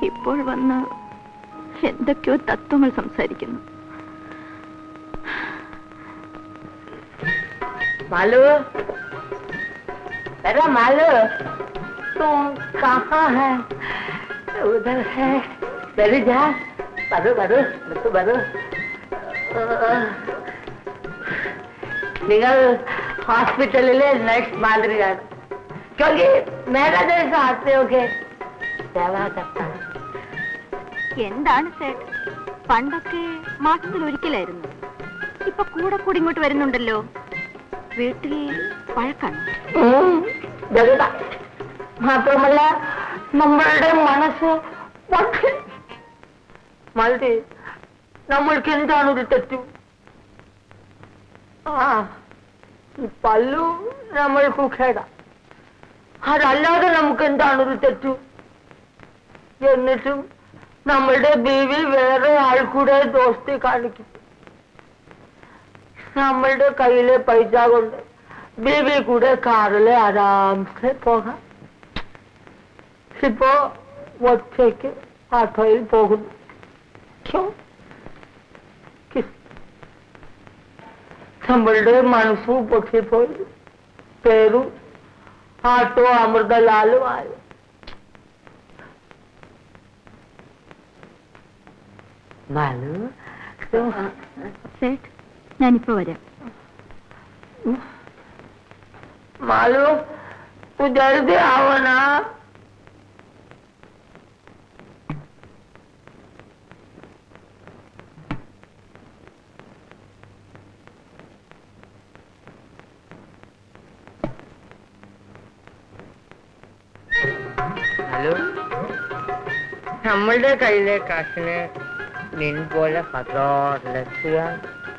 ഇപ്പോൾ വന്ന് എന്തൊക്കെയോ തത്വങ്ങൾ സംസാരിക്കുന്നു मालू अरे मालू तुम कहाँ है उधर है बैठ जा बरो बरो बरो बरो നിങ്ങൾ ഹോസ്പിറ്റലിലെ നഴ്സ് മാതിരിയാണ് क्योंकि मेरा जैसा आते हो के सेवा करता है എന്താണ് സേട്ട് പണ്ടൊക്കെ മാസത്തിൽ ഒരിക്കലായിരുന്നു ഇപ്പൊ കൂടെ കൂടി ഇങ്ങോട്ട് വരുന്നുണ്ടല്ലോ വീട്ടിൽ പഴക്കാണ് ഉം, ജഗത മാത്രമല്ല നമ്മളുടെ മനസ്സ് പക്ഷേ മൾട്ടി നമ്മൾക്ക് എന്താണ് ഒരു തെറ്റു ആ ഈ പല്ലു നമ്മൾക്ക് ഖേട അതല്ലാതെ നമുക്ക് എന്താണ് ഒരു തെറ്റു എന്നിട്ടും നമ്മളുടെ ബീവി വേറെ ആൾ കൂടെ ദോസ്തി കാണിക്കും നമ്മളുടെ കയ്യിലെ പൈസ കൊണ്ട് ബേബി കൂടെ കാറില് ആരാംസെ പോകാം ഇപ്പോ ഒറ്റയ്ക്ക് ഓട്ടോയിൽ പോകുന്നു ക്യോ? കിസ്. നമ്മളുടെ മനസ്സു പൊട്ടിപ്പോയി പേരും ആട്ടോ അമൃതലാലും ആയി മാലു സേട്ട് ഞാനിപ്പോ വരാം मालू तू जल्दी आओ ना ഹലോ നമ്മളുടെ കയ്യിലെ കാശിന് നിൻ പോലെ പത്രോലക്ഷ്യാൻ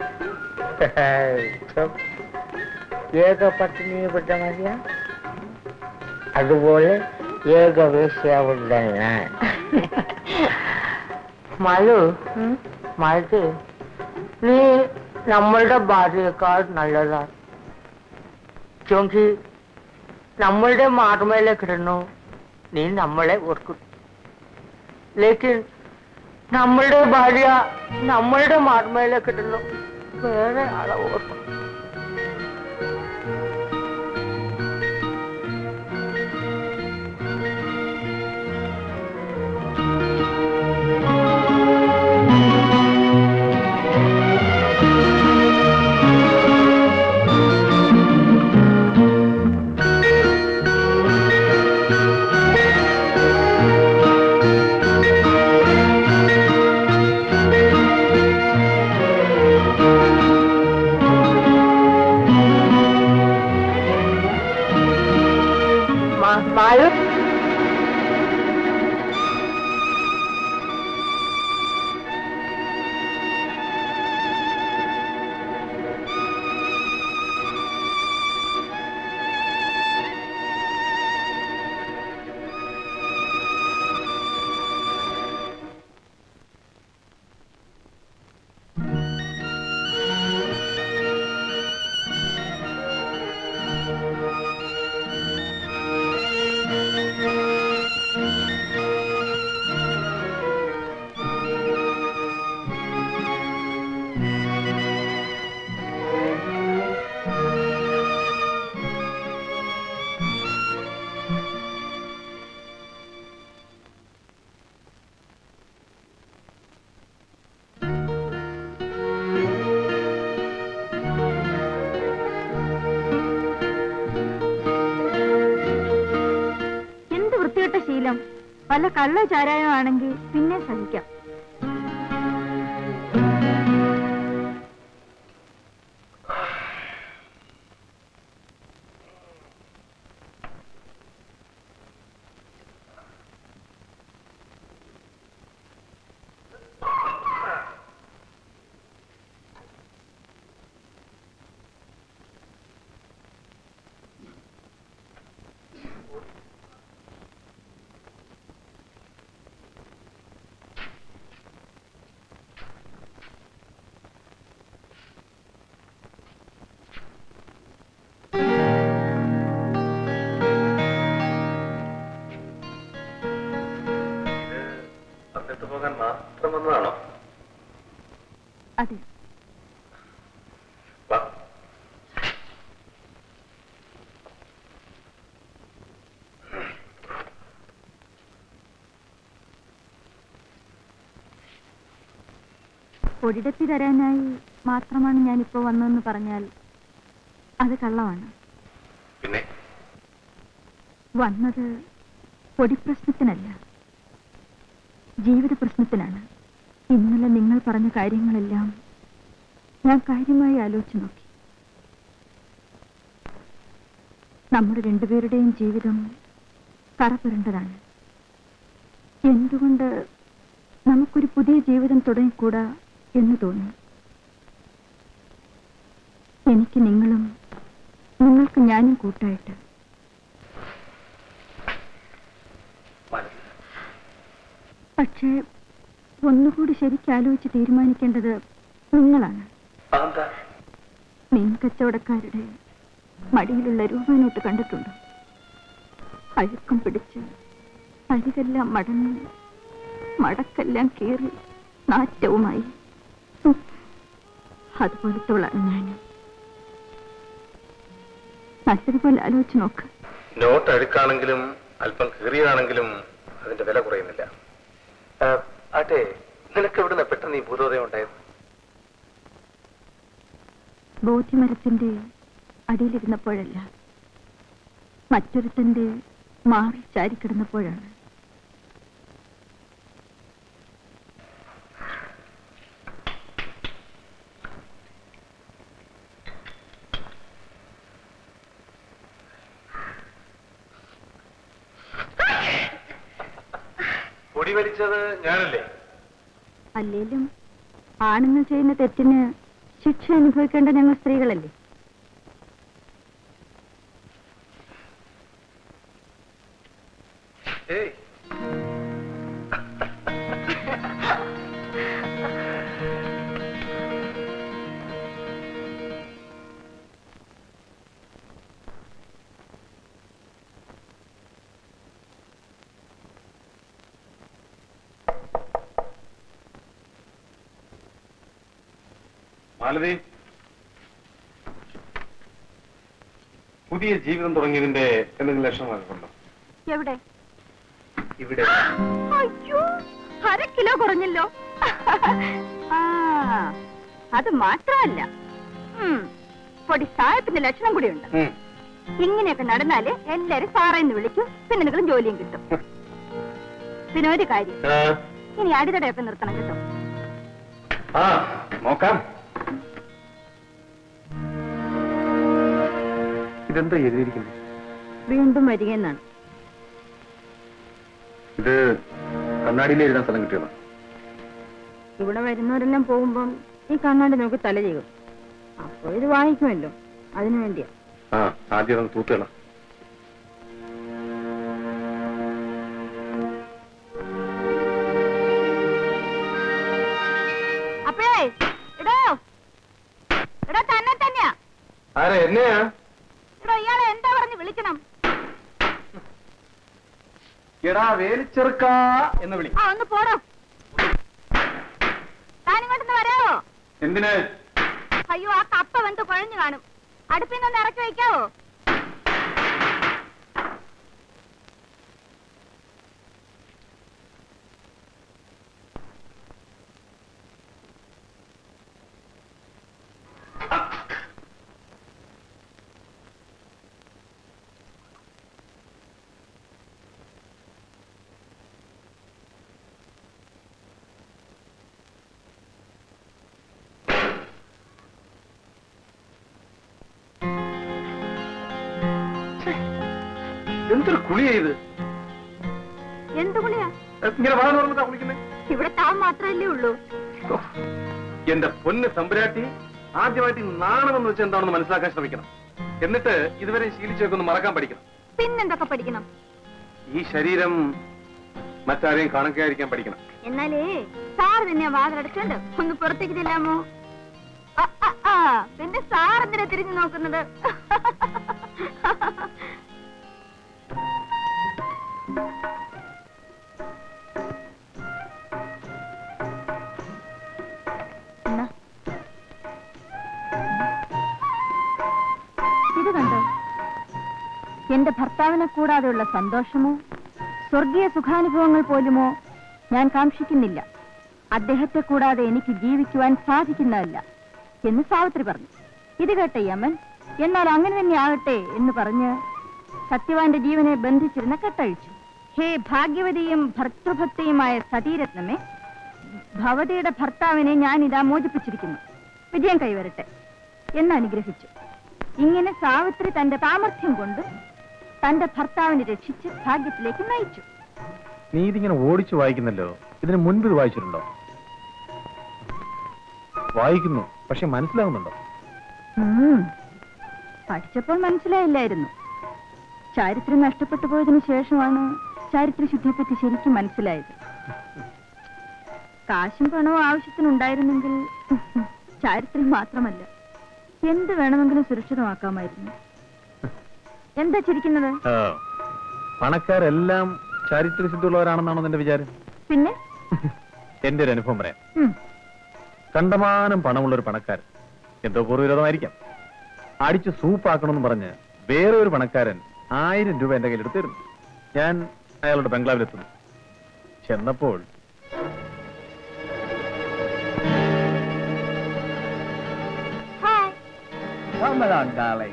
ഏക പട്ടിണിപ്പെട്ട മതിയാ അതുപോലെ ഏകവേശ്യാവുള്ള ഞാൻ മലു മഴക്ക് നീ നമ്മളുടെ ഭാര്യയേക്കാൾ നല്ലതാണ് ക്യോങ്കി നമ്മളുടെ മാർമേലെ കിടന്നു നീ നമ്മളെ ഓർക്കും ലേക്കിൻ നമ്മളുടെ ഭാര്യ നമ്മളുടെ മാർമേലെ കിടന്നു വേറെ ആളെ ഓർക്കും Ma- Malu? എന്ത് വൃത്തികെട്ട ശീലം വല്ല കള്ള ചാരായം ആണെങ്കിൽ പിന്നെ സഹിക്കാം കൊണ്ടുപോകാൻ മാത്രം വന്നതാണോ അതെ വാ ഒരിടത്തി തരാനായി മാത്രമാണ് ഞാനിപ്പോ വന്നതെന്ന് പറഞ്ഞാൽ അത് കള്ളമാണ് പിന്നെ വന്നത് പൊടിപ്രശ്നത്തിനല്ല ജീവിത പ്രശ്നത്തിനാണ് ഇന്നലെ നിങ്ങൾ പറഞ്ഞ കാര്യങ്ങളെല്ലാം ഞാൻ കാര്യമായി ആലോചിച്ചു നോക്കി നമ്മുടെ രണ്ടുപേരുടെയും ജീവിതം കറപുരണ്ടതാണ് എന്തുകൊണ്ട് നമുക്കൊരു പുതിയ ജീവിതം തുടങ്ങിക്കൂടാ എന്ന് തോന്നി എനിക്ക് നിങ്ങളും നിങ്ങൾക്ക് ഞാനും കൂട്ടായിട്ട് മാലതി പക്ഷേ ഒന്നുകൂടി ശരിക്കും ആലോചിച്ച് തീരുമാനിക്കേണ്ടത് നിങ്ങളാണ് അതെന്താ മീൻ കച്ചവടക്കാരുടെ മടിയിലുള്ള രൂപനോട്ട് കണ്ടിട്ടുണ്ടോ അഴുക്കം പിടിച്ച് അരികെല്ലാം മടങ്ങി മടക്കെല്ലാം കീറി നാറ്റവുമായി ഉം. അതുപോലത്തോളാണ് ഞാൻ നല്ലതുപോലെ ആലോചിച്ച് നോക്ക് നോട്ട് അഴുക്കാണെങ്കിലും അല്പം കീറിയതാണെങ്കിലും അതിന്റെ വില കുറയുന്നില്ല ആട്ടെ നിനക്ക് എവിടുന്ന പെട്ടെന്ന് ഈ ഭൂതോദയം ഉണ്ടായത് ബോധ്യമരത്തിന്റെ അടിയിലിരുന്നപ്പോഴല്ല മറ്റൊരുത്തന്റെ മാറി ചാരിക്കിടന്നപ്പോഴാണ് പൊടി വലിച്ചത് ഞാനല്ലേ അല്ലേലും ആണുങ്ങൾ ചെയ്യുന്ന തെറ്റിന് ശിക്ഷ അനുഭവിക്കേണ്ട ഞങ്ങൾ സ്ത്രീകളല്ലേ ഏയ് മാലതി പുതിയ ജീവിതം തുടങ്ങിയതിന്റെ എന്തെങ്കിലും ലക്ഷണമൊക്കെ ഉണ്ടോ എവിടെ ഇവിടെ അയ്യോ അര കിലോ കുറഞ്ഞല്ലോ ആ അത് മാത്രമല്ല ഉം, പൊടി സാഹത്തിന്റെ ലക്ഷണം കൂടിയുണ്ട് ഉം. ഇങ്ങനെയൊക്കെ നടന്നാല് എല്ലാരും സാറേന്ന് വിളിക്കും പിന്നെ നിങ്ങളും ജോലിയും കിട്ടും പിന്നെ ഒരു കാര്യം ആ, ഇനി അടിതടയൊക്കെ നിർത്തണം കേട്ടോ ആ നോക്കാം ഇതെന്താ എഴുതിയിരിക്കുന്നത് വീണ്ടും വരികയെന്നാണ് ഇത് കണ്ണാടിയിൽ എഴുതാൻ സ്ഥലം കിട്ടിയതാണ് ഇവിടെ വരുന്നവരെല്ലാം പോകുമ്പം ഈ കണ്ണാടി നോക്കി തല ചെയ്യും അപ്പൊ ഇത് വാങ്ങിക്കുമല്ലോ അതിനു വേണ്ടിയാ ആ ആദ്യം അതൊന്ന് തൂത്തുകള അപ്പഴേ ഇടോ ഇടോ തന്നെ തന്നെയാ ആരാ എന്നെയാ ഇടോ ഇയാളെ എന്താ പറഞ്ഞ് വിളിക്കണം എടാ വേലിച്ചെറുക്ക എന്ന് വിളി ആ ഒന്ന് പോടോ താനിങ്ങോട്ടൊന്ന് വരാവോ എന്തിന് അയ്യോ ആ കപ്പ വെന്ത് കുഴഞ്ഞു കാണും അടുപ്പിൽ നിന്ന് ഇറക്കി വയ്ക്കാവോ എന്തൊരു കുളിയാ ഇത് എന്ത് കുളിയാ ഇങ്ങനെ വാ തുറന്നിട്ടാ കുളിക്കുന്നേ ഇവിടെ താൻ മാത്രമല്ലേ ഉള്ളൂ ഓ, എന്റെ പൊന്ന് തമ്പുരാട്ടി ആദ്യമായിട്ട് ഈ നാണമെന്ന് വെച്ചാൽ എന്താണെന്ന് മനസ്സിലാക്കാൻ ശ്രമിക്കണം എന്നിട്ട് ഇതുവരെ ശീലിച്ചൊക്കെ ഒന്ന് മറക്കാൻ പഠിക്കണം പിന്നെന്തൊക്കെ പഠിക്കണം ഈ ശരീരം മറ്റാരെയും കാണുകയായിരിക്കാൻ പഠിക്കണം എന്നാലേ സാർ തന്നെ വാതിലടച്ചോണ്ട് ഒന്ന് പുറത്തേക്ക് ചെല്ലാമോ ആ, ആ, ആ, പിന്നെ സാർ എന്തിനാ തിരിഞ്ഞു നോക്കുന്നത് എന്റെ ഭർത്താവിനെ കൂടാതെയുള്ള സന്തോഷമോ സ്വർഗീയ സുഖാനുഭവങ്ങൾ പോലുമോ ഞാൻ കാക്ഷിക്കുന്നില്ല അദ്ദേഹത്തെ കൂടാതെ എനിക്ക് ജീവിക്കുവാൻ സാധിക്കുന്നതല്ല എന്ന് സാവിത്രി പറഞ്ഞു ഇത് കേട്ട യമൻ എന്നാൽ അങ്ങനെ തന്നെ ആകട്ടെ എന്ന് പറഞ്ഞ് സത്യവാന്റെ ജീവനെ ബന്ധിച്ചിരുന്ന കെട്ടഴിച്ചു ഹേ ഭാഗ്യവതിയും ഭർത്തൃഭക്തിയുമായ സതീരത്നമേ ഭവതിയുടെ ഭർത്താവിനെ ഞാൻ ഇതാ മോചിപ്പിച്ചിരിക്കുന്നു വിജയം കൈവരട്ടെ എന്ന് അനുഗ്രഹിച്ചു ഇങ്ങനെ സാവിത്രി തന്റെ സാമർഥ്യം കൊണ്ട് തന്റെ ഭർത്താവിനെ രക്ഷിച്ച് ഭാഗ്യത്തിലേക്ക് നയിച്ചു നീ ഇതിങ്ങനെ ഓടിച്ചു വായിക്കുന്നല്ലോ ഇതിന് മുൻപ് ഇത് വായിച്ചിട്ടുണ്ടോ വായിക്കുന്നു പക്ഷെ മനസ്സിലാകുന്നുണ്ടോ ഉം. പഠിച്ചപ്പോൾ മനസ്സിലായില്ലായിരുന്നു ചാരിത്രം നഷ്ടപ്പെട്ടു പോയതിനു ശേഷമാണ് ചാരിത്രശുദ്ധിയെപ്പറ്റി ശരിക്കും മനസ്സിലായത് കാശും പണവും ആവശ്യത്തിനുണ്ടായിരുന്നെങ്കിൽ ചാരിത്രം മാത്രമല്ല എന്ത് വേണമെങ്കിലും സുരക്ഷിതമാക്കാമായിരുന്നു എന്താ ചിരിക്കുന്നത് ആ, പണക്കാരെല്ലാം ചാരിത്രസിദ്ധുള്ളവരാണെന്നാണോ നിന്റെ വിചാരം പിന്നെ എന്റെ ഒരു അനുഭവം പറയാം ഉം. കണ്ടമാനം പണമുള്ള ഒരു പണക്കാരൻ എന്തോ പൂർവ്വവിരോധമായിരിക്കാം അടിച്ച് സൂപ്പാക്കണമെന്ന് പറഞ്ഞ് വേറെ ഒരു പണക്കാരൻ ആയിരം രൂപ എന്റെ കയ്യിൽ എടുത്തിരുന്നു ഞാൻ അയാളുടെ ബംഗ്ലാവിലെത്തുന്നു ചെന്നപ്പോൾ hi Come along, darling.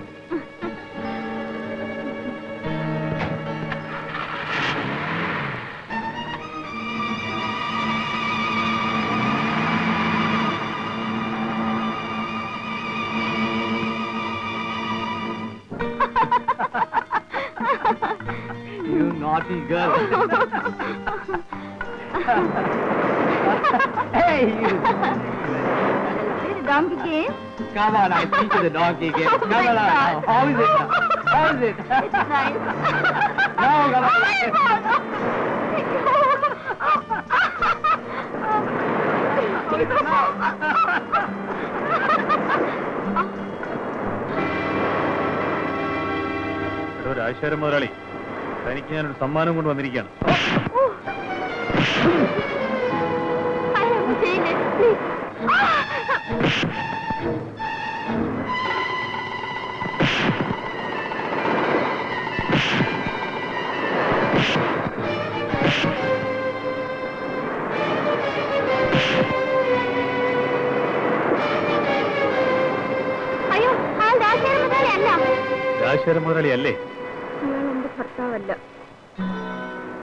you naughty girl. hey, you. donkey game Come on, I'll teach you the donkey game. Come my on. God. How is it? now? How is it? it's nice No, come on. എടോ രാജശേഖരൻ മുതലാളി തനിക്ക് ഞാനൊരു സമ്മാനം കൊണ്ട് വന്നിരിക്കുകയാണ് I have seen it. Please. അയ്യോ ആ ദാശയുടെ മുതലേ അല്ല രാജശേഖരൻ മുതലാളി അല്ലേ ഇയാൾ എന്റെ ഭർത്താവല്ല